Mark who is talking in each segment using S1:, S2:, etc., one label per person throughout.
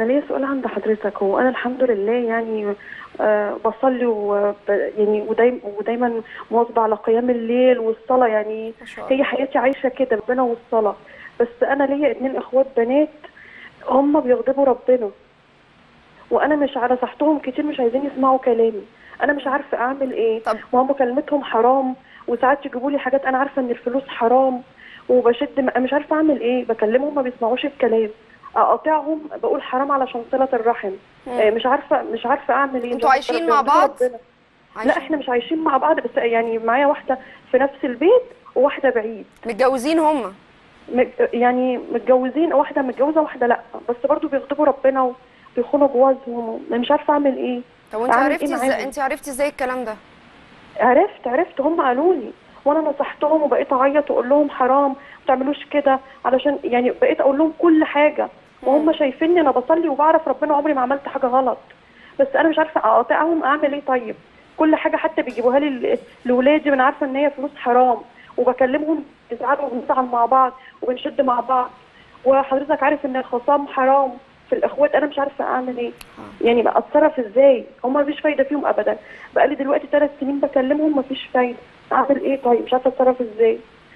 S1: انا ليا سؤال عند حضرتك هو انا الحمد لله يعني آه بصلي وب يعني ودايما ودايما مواظبه على قيام الليل والصلاه يعني
S2: ما شاء
S1: هي
S2: الله
S1: حياتي عايشه كده ربنا والصلاه بس انا ليا اتنين اخوات بنات هم بيغضبوا ربنا وانا مش على نصحتهم كتير مش عايزين يسمعوا كلامي انا مش عارفه اعمل ايه
S2: طب
S1: وهم كلمتهم حرام وساعات يجيبوا لي حاجات انا عارفه ان الفلوس حرام وبشد م- مش عارفه اعمل ايه بكلمهم ما بيسمعوش الكلام اقاطعهم بقول حرام علشان صله الرحم آه،
S2: مم.
S1: مش عارفه مش عارفه اعمل ايه
S2: انتوا عايشين مع
S1: بيغضبوا
S2: بعض؟
S1: ربنا. لا
S2: عايشين
S1: احنا مش عايشين مع بعض بس يعني معايا واحده في نفس البيت وواحده بعيد
S2: متجوزين هم
S1: م- يعني متجوزين واحده متجوزه واحده لا بس برضو بيغضبوا ربنا وبيخونوا جوازهم مش عارفه اعمل ايه
S2: طب وانت
S1: أعمل إيه
S2: عرفتي ازاي
S1: معاهم؟
S2: انت عرفتي ازاي الكلام ده
S1: عرفت عرفت هم قالوا لي وانا نصحتهم وبقيت اعيط واقول لهم حرام ما تعملوش كده علشان يعني بقيت اقول لهم كل حاجه وهم
S2: مم.
S1: شايفيني انا بصلي وبعرف ربنا عمري ما عملت حاجه غلط بس انا مش عارفه اقاطعهم اعمل ايه طيب كل حاجه حتى بيجيبوها لي ل- لاولادي وانا عارفه ان هي فلوس حرام وبكلمهم بنزعل وبنزعل مع بعض وبنشد مع بعض وحضرتك عارف ان الخصام حرام في الاخوات انا مش عارفه اعمل ايه يعني بقى اتصرف ازاي هم مفيش فايده فيهم ابدا بقى لي دلوقتي ثلاث سنين بكلمهم مفيش فايده اعمل ايه طيب مش عارفه اتصرف ازاي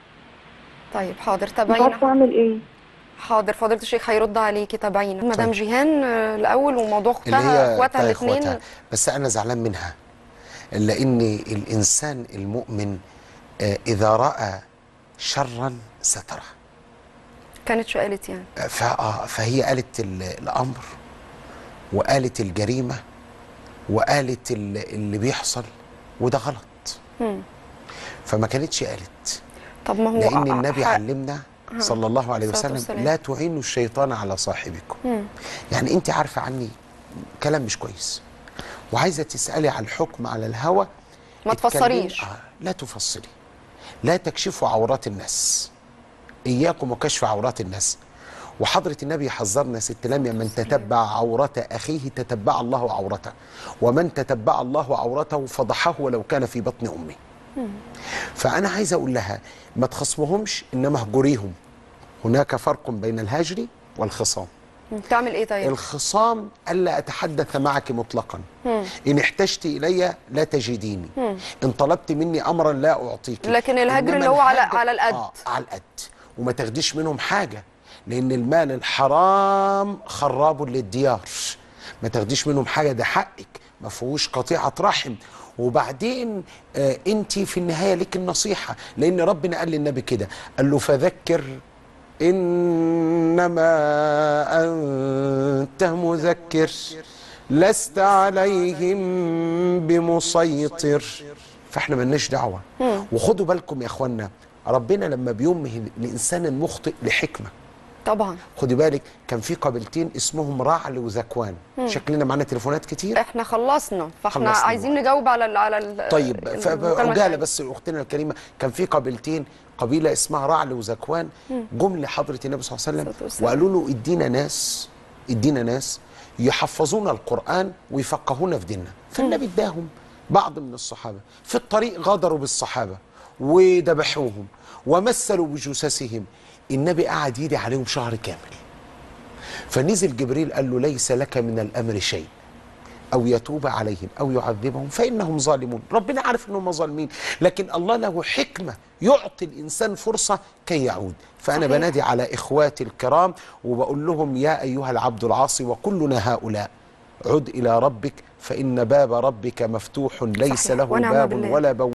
S2: طيب حاضر
S1: مش
S2: تابعينا
S1: عارفه اعمل ايه
S2: حاضر فضيله الشيخ هيرد عليكي تابعينا مدام جيهان آه، الاول وموضوع
S3: اللي
S2: اختها
S3: هي
S2: اخواتها
S3: بتاع
S2: الاثنين
S3: إخواتها. بس انا زعلان منها لان الانسان المؤمن آه، اذا راى شرا ستره
S2: كانت شو قالت يعني
S3: ف- آه، فهي قالت ال- الامر وقالت الجريمه وقالت ال- اللي بيحصل وده غلط
S2: مم.
S3: فما كانتش قالت
S2: طب ما هو
S3: لان
S2: ع-
S3: النبي
S2: ح-
S3: علمنا صلى الله عليه
S2: الصلاة
S3: وسلم
S2: والسلام.
S3: لا تعينوا الشيطان على صاحبكم
S2: مم.
S3: يعني انت عارفه عني كلام مش كويس وعايزه تسالي على الحكم على الهوى
S2: ما
S3: اتكلمي-
S2: تفسريش.
S3: آه لا تفصلي لا تكشفوا عورات الناس اياكم وكشف عورات الناس وحضرة النبي حذرنا ست لميا من تتبع عورة أخيه تتبع الله عورته ومن تتبع الله عورته فضحه ولو كان في بطن أمه فأنا عايز أقول لها ما تخصمهمش إنما اهجريهم هناك فرق بين الهجر والخصام
S2: مم. تعمل ايه طيب
S3: الخصام ألا أتحدث معك مطلقا إن احتجت إلي لا تجديني إن طلبت مني أمرا لا أعطيك
S2: لكن الهجر
S3: إنما
S2: اللي هو على-
S3: الهجر-
S2: على القد.
S3: آه على القد وما تاخديش منهم حاجة لأن المال الحرام خراب للديار ما تاخديش منهم حاجة ده حقك ما فيهوش قطيعة رحم وبعدين آه انت في النهاية لك النصيحة لأن ربنا قال للنبي كده قال له فذكر إنما أنت مذكر لست عليهم بمسيطر فاحنا ملناش دعوة وخدوا بالكم يا اخوانا ربنا لما بيمهل الإنسان المخطئ لحكمة
S2: طبعا
S3: خدي بالك كان في قبيلتين اسمهم رعل وذكوان شكلنا معانا تليفونات كتير
S2: احنا خلصنا فاحنا
S3: خلصنا.
S2: عايزين نجاوب على ال على ال
S3: طيب
S2: المكالمة
S3: فعجاله
S2: الثانية.
S3: بس اختنا الكريمه كان في قبيلتين قبيله اسمها رعل وذكوان جم لحضره النبي صلى الله عليه
S2: الصلاة
S3: وسلم
S2: والسلام.
S3: وقالوا له ادينا ناس ادينا ناس يحفظون القران ويفقهونا في ديننا فالنبي اداهم بعض من الصحابه في الطريق غادروا بالصحابه وذبحوهم ومثلوا بجثثهم النبي قعد يدي عليهم شهر كامل فنزل جبريل قال له ليس لك من الامر شيء او يتوب عليهم او يعذبهم فانهم ظالمون ربنا عارف انهم ظالمين لكن الله له حكمه يعطي الانسان فرصه كي يعود فانا
S2: صحيح.
S3: بنادي على اخواتي الكرام وبقول لهم يا ايها العبد العاصي وكلنا هؤلاء عد الى ربك فان باب ربك مفتوح ليس
S2: صحيح.
S3: له
S2: ونعم
S3: باب
S2: بالله.
S3: ولا بواب